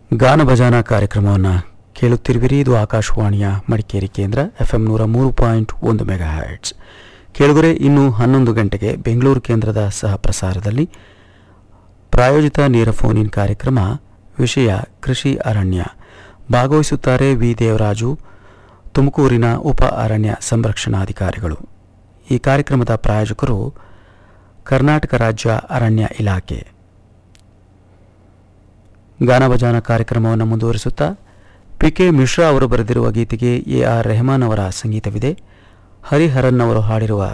ಗಾನ ಭಜಾನ ಕಾರ್ಯಕ್ರಮವನ್ನು ಕೇಳುತ್ತಿರುವಿರಿ ಇದು ಆಕಾಶವಾಣಿಯ ಮಡಿಕೇರಿ ಕೇಂದ್ರ ಎಫ್ ಎಂ ನೂರ ಮೂರು ಪಾಯಿಂಟ್ ಒಂದು ಮೆಗಾ ಹರ್ಟ್ಸ್ ಕೇಳುಗರೆ ಇನ್ನು ಹನ್ನೊಂದು ಗಂಟೆಗೆ ಬೆಂಗಳೂರು ಕೇಂದ್ರದ ಸಹ ಪ್ರಸಾರದಲ್ಲಿ ಪ್ರಾಯೋಜಿತ ನೇರ ಫೋನ್ ಇನ್ ಕಾರ್ಯಕ್ರಮ ವಿಷಯ ಕೃಷಿ ಅರಣ್ಯ ಭಾಗವಹಿಸುತ್ತಾರೆ ವಿ ದೇವರಾಜು ತುಮಕೂರಿನ ಉಪ ಅರಣ್ಯ ಸಂರಕ್ಷಣಾಧಿಕಾರಿಗಳು ಈ ಕಾರ್ಯಕ್ರಮದ ಪ್ರಾಯೋಜಕರು ಕರ್ನಾಟಕ ರಾಜ್ಯ ಅರಣ್ಯ ಇಲಾಖೆ ಗಾನಭಜಾನ ಕಾರ್ಯಕ್ರಮವನ್ನು ಮುಂದುವರಿಸುತ್ತಾ ಪಿ ಕೆ ಮಿಶ್ರಾ ಅವರು ಬರೆದಿರುವ ಗೀತೆಗೆ ಎ ಆರ್ ರೆಹಮಾನ್ ಅವರ ಸಂಗೀತವಿದೆ ಹರಿಹರನ್ ಅವರು ಹಾಡಿರುವ